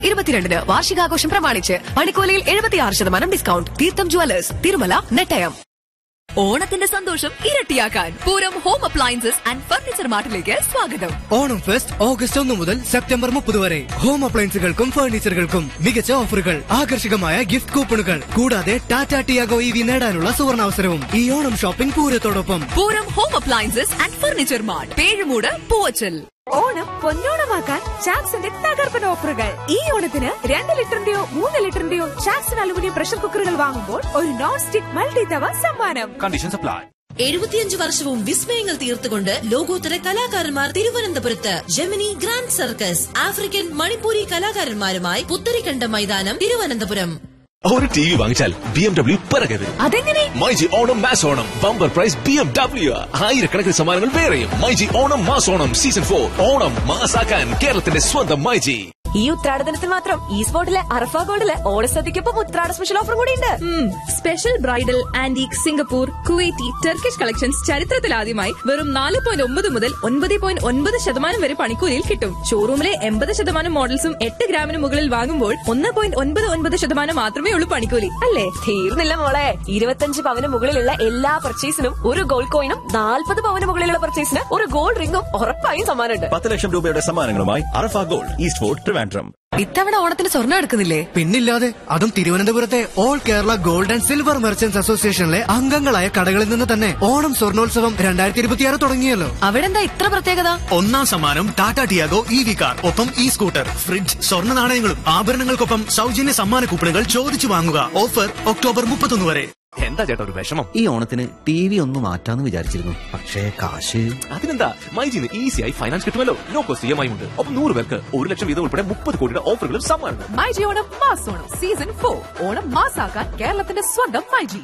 ഇരുപത്തിരണ്ടിന് വാർഷികാഘോഷം പ്രമാണിച്ച് പണിക്കോലയിൽ എഴുപത്തിയാറ് ശതമാനം ഡിസ്കൗണ്ട് തീർത്ഥം ജുവലേഴ്സ് തിരുമല നെട്ടയം ഓണത്തിന്റെ സന്തോഷം ഇരട്ടിയാക്കാൻ Pooram home appliances and furniture മാർട്ടിലേക്ക് സ്വാഗതം ഓണം ഫെസ്റ്റ് ഓഗസ്റ്റ് ഒന്ന് മുതൽ സെപ്റ്റംബർ മുപ്പത് വരെ ഹോം അപ്ലയൻസുകൾക്കും ഫർണിച്ചറുകൾക്കും മികച്ച ഓഫറുകൾ ആകർഷകമായ ഗിഫ്റ്റ് കൂപ്പണുകൾ കൂടാതെ ടാറ്റ ടിയാഗോ ഇ വി നേടാനുള്ള സുവർണാവസരവും ഈ ഓണം ഷോപ്പിംഗ് പൂരത്തോടൊപ്പം Pooram home appliances and furniture mart Pezhumoodu Poovachal Onam പൊന്നോണമാക്കാൻ ചാക്സിന്റെ തകർപ്പൻ ഓഫറുകൾ ഈ ഓണത്തിന് രണ്ട് ലിറ്ററിന്റെയോ മൂന്ന് ലിറ്ററിന്റെയോ ചാക്സൺ അലുമിനിയം പ്രഷർ കുക്കറുകൾ വാങ്ങുമ്പോൾ ഒരു നോൺ സ്റ്റിക് മൾട്ടി തവ സമ്മാനം Conditions apply. എഴുപത്തിയഞ്ച് വർഷവും വിസ്മയങ്ങൾ തീർത്തുകൊണ്ട് ലോകോത്തര കലാകാരന്മാർ തിരുവനന്തപുരത്ത് Gemini grand circus African Manipuri കലാകാരന്മാരുമായി പുത്തരിക്കണ്ട മൈതാനം തിരുവനന്തപുരം ഒരു ടി വി വാങ്ങിച്ചാൽ ബി എം ഡബ്ല്യു പിറകെ വരും അതെങ്ങനെ myG Onam mass Onam bumper prize B M W ആയിരക്കണക്കിന് സമ്മാനങ്ങൾ വേറെയും myG Onam mass Onam season for Onam മാസാക്കാൻ കേരളത്തിന്റെ സ്വന്തം മൈജി ഈ ഉത്രാടദിനത്തിൽ മാത്രം ഈ സ്പോട്ടിലെ അറഫ ഗോൾഡിലെ ഓണസദ്യക്കൊപ്പം ഉത്രാട സ്പെഷ്യൽ ഓഫർ കൂടി ഉണ്ട് special bridal antique Singapore Kuwaiti Turkish collections ചരിത്രത്തിലാദ്യമായി വെറും നാല് പോയിന്റ് ഒമ്പത് മുതൽ ഒൻപത് പോയിന്റ് ഒൻപത് ശതമാനം വരെ പണിക്കൂലിയിൽ കിട്ടും ഷോറൂമിലെ എൺപത് ശതമാനം മോഡൽസും എട്ട് ഗ്രാമിന് മുകളിൽ വാങ്ങുമ്പോൾ ഒന്ന് പോയിന്റ് ഒൻപത് ഒൻപത് ശതമാനം മാത്രമേ ഉള്ളൂ പണിക്കൂലി അല്ലേ തീർന്നില്ല മോളെ ഇരുപത്തഞ്ച് പവന് മുകളിലുള്ള എല്ലാ പർച്ചേസിനും ഒരു ഗോൾഡ് കോയിനും നാൽപ്പത് പവന് മുകളിലുള്ള പർച്ചേസിന് ഒരു ഗോൾഡ് റിംഗും ഉറപ്പായും സമ്മാനമുണ്ട് പത്ത് ലക്ഷം രൂപയുടെ സമ്മാനങ്ങളുമായി Arafa gold East Fort Trivandrum ഇത്തവണ ഓണത്തിന് സ്വർണ്ണം എടുക്കുന്നില്ലേ പിന്നില്ലാതെ അതും തിരുവനന്തപുരത്തെ all Kerala gold and silver merchants അസോസിയേഷനിലെ അംഗങ്ങളായ കടകളിൽ നിന്ന് തന്നെ ഓണം സ്വർണോത്സവം രണ്ടായിരത്തി ഇരുപത്തിയാറ് തുടങ്ങിയല്ലോ അവിടെ എന്താ ഇത്ര പ്രത്യേകത ഒന്നാം സമ്മാനം Tata Tiago E V car ഒപ്പം ഇ സ്കൂട്ടർ ഫ്രിഡ്ജ് സ്വർണ്ണ നാണയങ്ങളും ആഭരണങ്ങൾക്കൊപ്പം സൗജന്യ സമ്മാന കൂപ്പണുകൾ ചോദിച്ചു വാങ്ങുക ഓഫർ ഒക്ടോബർ മുപ്പത്തൊന്ന് വരെ എന്താ ചേട്ടാ ഒരു വിഷമം ഈ ഓണത്തിന് ടി വി ഒന്ന് മാറ്റാന്ന് വിചാരിച്ചിരുന്നു പക്ഷേ കാശ് അതിനെന്താ മൈജിന്ന് ഈസിയായി ഫൈനാൻസ് കിട്ടുമല്ലോ no cost E M I ഉണ്ട് ഒപ്പം നൂറ് പേർക്ക് ഒരു ലക്ഷം വീതം ഉൾപ്പെടെ മുപ്പത് കോടിയുടെ ഓഫറുകളും സമ്മാനങ്ങൾ myG Onam mass Onam season for Onam മാസാക്കാൻ കേരളത്തിന്റെ സ്വന്തം മൈജി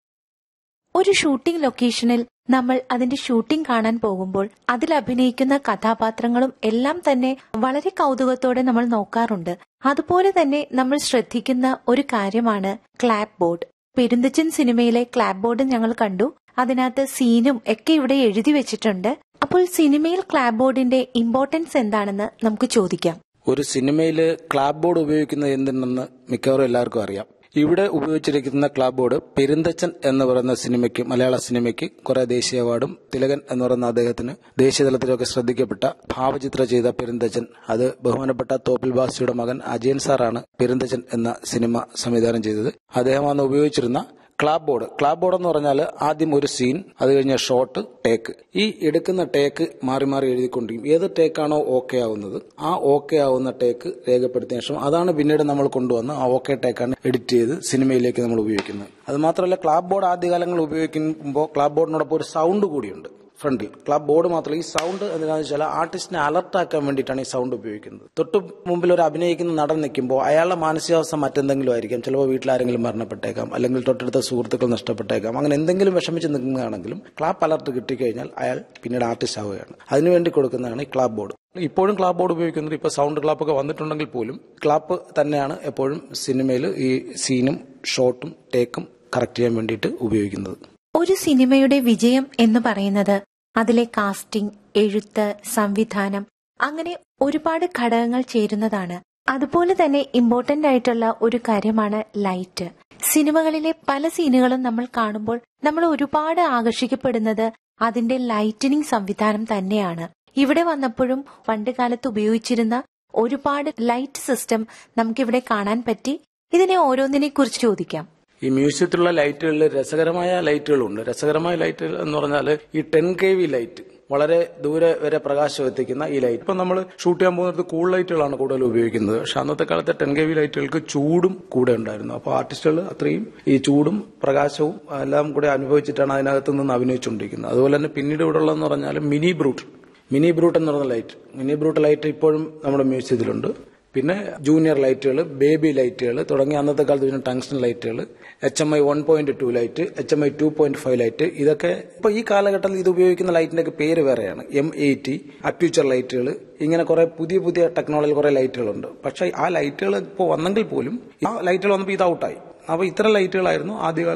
ഒരു ഷൂട്ടിംഗ് ലൊക്കേഷനിൽ നമ്മൾ അതിന്റെ ഷൂട്ടിംഗ് കാണാൻ പോകുമ്പോൾ അതിൽ അഭിനയിക്കുന്ന കഥാപാത്രങ്ങളും എല്ലാം തന്നെ വളരെ കൗതുകത്തോടെ നമ്മൾ നോക്കാറുണ്ട് അതുപോലെ തന്നെ നമ്മൾ ശ്രദ്ധിക്കുന്ന ഒരു കാര്യമാണ് ക്ലാപ്പ് ബോർഡ് പെരുന്തച്ചൻ സിനിമയിലെ ക്ലാപ്പ് ബോർഡ് ഞങ്ങൾ കണ്ടു അതിനകത്ത് സീനും ഒക്കെ ഇവിടെ എഴുതി വെച്ചിട്ടുണ്ട് അപ്പോൾ സിനിമയിൽ ക്ലാപ്പ് ബോർഡിന്റെ ഇമ്പോർട്ടൻസ് എന്താണെന്ന് നമുക്ക് ചോദിക്കാം ഒരു സിനിമയിൽ ക്ലാബ് ബോർഡ് ഉപയോഗിക്കുന്നത് എന്തിനെന്ന് മിക്കവാറും എല്ലാവർക്കും അറിയാം ഇവിടെ ഉപയോഗിച്ചിരിക്കുന്ന ക്ലാബ് ബോർഡ് പെരുന്തച്ചൻ എന്ന് പറയുന്ന സിനിമയ്ക്ക് മലയാള സിനിമയ്ക്ക് കുറെ ദേശീയ അവാർഡും തിലകൻ എന്ന് പറയുന്ന അദ്ദേഹത്തിന് ദേശീയ തലത്തിലൊക്കെ ശ്രദ്ധിക്കപ്പെട്ട ഭാവചിത്ര ചെയ്ത പെരുന്തച്ചൻ അത് ബഹുമാനപ്പെട്ട തോപ്പിൽ ബാസിയുടെ മകൻ അജയൻ സാറാണ് പെരുന്തച്ചൻ എന്ന സിനിമ സംവിധാനം ചെയ്തത് അദ്ദേഹമാണ് ഉപയോഗിച്ചിരുന്ന ക്ലാബ് ബോർഡ് ക്ലാബ് ബോർഡ് എന്ന് പറഞ്ഞാൽ ആദ്യം ഒരു സീൻ അത് കഴിഞ്ഞ ഷോട്ട് ടേക്ക് ഈ എടുക്കുന്ന ടേക്ക് മാറി മാറി എഴുതിക്കൊണ്ടിരിക്കും ഏത് ടേക്കാണോ ഓക്കെ ആവുന്നത് ആ ഓക്കെ ആവുന്ന ടേക്ക് രേഖപ്പെടുത്തിയ ശേഷം അതാണ് പിന്നീട് നമ്മൾ കൊണ്ടുവന്ന് ആ ഓക്കെ ടേക്കാണ് എഡിറ്റ് ചെയ്ത് സിനിമയിലേക്ക് നമ്മൾ ഉപയോഗിക്കുന്നത് അത് മാത്രമല്ല ക്ലാബ് ബോർഡ് ആദ്യകാലങ്ങളിൽ ഉപയോഗിക്കുമ്പോൾ ക്ലാബ് ബോർഡിനോടൊപ്പം ഒരു സൗണ്ട് കൂടിയുണ്ട് ഫ്രണ്ടിൽ ക്ലബ് ബോർഡ് മാത്രമല്ല ഈ സൗണ്ട് എന്താണെന്ന് വെച്ചാൽ ആർട്ടിസ്റ്റിനെ അലർട്ട് ആക്കാൻ വേണ്ടിയിട്ടാണ് ഈ സൗണ്ട് ഉപയോഗിക്കുന്നത് തൊട്ട് മുമ്പിൽ ഒരു അഭിനയിക്കുന്ന നടൻ നിൽക്കുമ്പോൾ അയാളുടെ മാനസികാവസ്ഥ മറ്റെന്തെങ്കിലും ആയിരിക്കാം ചിലപ്പോൾ വീട്ടിലാരെങ്കിലും മരണപ്പെട്ടേക്കാം അല്ലെങ്കിൽ തൊട്ടടുത്ത സുഹൃത്തുക്കൾ നഷ്ടപ്പെട്ടേക്കാം അങ്ങനെ എന്തെങ്കിലും വിഷമിച്ച് നിൽക്കുകയാണെങ്കിലും ക്ലാപ്പ് അലർട്ട് കിട്ടിക്കഴിഞ്ഞാൽ അയാൾ പിന്നീട് ആർട്ടിസ്റ്റ് ആവുകയാണ് അതിനുവേണ്ടി കൊടുക്കുന്നതാണ് ഈ ക്ലാബ് ബോർഡ് ഇപ്പോഴും ക്ലാബ് ബോർഡ് ഉപയോഗിക്കുന്നത് ഇപ്പോൾ സൗണ്ട് ക്ലാപ്പൊക്കെ വന്നിട്ടുണ്ടെങ്കിൽ പോലും ക്ലാപ്പ് തന്നെയാണ് എപ്പോഴും സിനിമയിൽ ഈ സീനും ഷോട്ടും ടേക്കും കറക്റ്റ് ചെയ്യാൻ വേണ്ടിയിട്ട് ഉപയോഗിക്കുന്നത് ഒരു സിനിമയുടെ വിജയം എന്ന് പറയുന്നത് അതിലെ കാസ്റ്റിംഗ് എഴുത്ത് സംവിധാനം അങ്ങനെ ഒരുപാട് ഘടകങ്ങൾ ചേരുന്നതാണ് അതുപോലെ തന്നെ ഇമ്പോർട്ടന്റ് ആയിട്ടുള്ള ഒരു കാര്യമാണ് ലൈറ്റ് സിനിമകളിലെ പല സീനുകളും നമ്മൾ കാണുമ്പോൾ നമ്മൾ ഒരുപാട് ആകർഷിക്കപ്പെടുന്നത് അതിന്റെ ലൈറ്റനിങ് സംവിധാനം തന്നെയാണ് ഇവിടെ വന്നപ്പോഴും പണ്ട് കാലത്ത് ഉപയോഗിച്ചിരുന്ന ഒരുപാട് ലൈറ്റ് സിസ്റ്റം നമുക്കിവിടെ കാണാൻ പറ്റി ഇതിനെ ഓരോന്നിനെ കുറിച്ച് ചോദിക്കാം ഈ മ്യൂസിയത്തിലുള്ള ലൈറ്റുകളിൽ രസകരമായ ലൈറ്റുകളുണ്ട് രസകരമായ ലൈറ്റുകൾ എന്ന് പറഞ്ഞാൽ ഈ ടെൻ കെ വി ലൈറ്റ് വളരെ ദൂരെ വരെ പ്രകാശം എത്തിക്കുന്ന ഈ ലൈറ്റ് ഇപ്പൊ നമ്മൾ ഷൂട്ട് ചെയ്യാൻ പോകുന്നത് കൂൾ ലൈറ്റുകളാണ് കൂടുതൽ ഉപയോഗിക്കുന്നത് പക്ഷെ അന്നത്തെ കാലത്തെ ടെൻ കെ വി ലൈറ്റുകൾക്ക് ചൂടും കൂടെ ഉണ്ടായിരുന്നു അപ്പോൾ ആർട്ടിസ്റ്റുകൾ അത്രയും ഈ ചൂടും പ്രകാശവും എല്ലാം കൂടെ അനുഭവിച്ചിട്ടാണ് അതിനകത്ത് നിന്ന് അഭിനയിച്ചുകൊണ്ടിരിക്കുന്നത് അതുപോലെ തന്നെ പിന്നീട് ഇവിടെ ഉള്ളതെന്ന് പറഞ്ഞാൽ മിനി ബ്രൂട്ട് മിനി ബ്രൂട്ട് എന്ന് പറയുന്ന ലൈറ്റ് മിനി ബ്രൂട്ട് ലൈറ്റ് ഇപ്പോഴും നമ്മുടെ മ്യൂസിയത്തിലുണ്ട് പിന്നെ ജൂനിയർ ലൈറ്റുകൾ ബേബി ലൈറ്റുകൾ തുടങ്ങി അന്നത്തെ കാലത്ത് പിന്നെ ടങ്സ്റ്റൺ ലൈറ്റുകൾ H M I one point two light H M I two point five light ഇതൊക്കെ ഇപ്പൊ ഈ കാലഘട്ടത്തിൽ ഇത് ഉപയോഗിക്കുന്ന ലൈറ്റിന്റെ ഒക്കെ പേര് വേറെയാണ് എം എയ്റ്റി അക്യൂച്ചർ ലൈറ്റുകൾ ഇങ്ങനെ കുറെ പുതിയ പുതിയ ടെക്നോളജി കുറെ ലൈറ്റുകളുണ്ട് പക്ഷെ ആ ലൈറ്റുകൾ ഇപ്പോൾ വന്നെങ്കിൽ പോലും ആ ലൈറ്റുകൾ വന്നപ്പോൾ ഇത് ഔട്ടായി അപ്പൊ ഇത്തരം ലൈറ്റുകളായിരുന്നു ആദ്യകാലത്ത്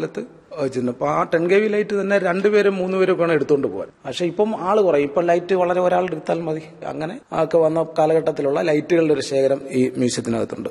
വെച്ചിട്ടുണ്ട് അപ്പോൾ ആ ടെൻ കെ വി ലൈറ്റ് തന്നെ രണ്ടുപേരും മൂന്ന് പേരും വേണം എടുത്തുകൊണ്ട് പോകാൻ പക്ഷേ ഇപ്പം ആള് കുറയും ഇപ്പം ലൈറ്റ് വളരെ ഒരാൾ എടുത്താൽ മതി അങ്ങനെ ഒക്കെ വന്ന കാലഘട്ടത്തിലുള്ള ലൈറ്റുകളുടെ ഒരു ശേഖരം ഈ മ്യൂസിയത്തിനകത്തുണ്ട്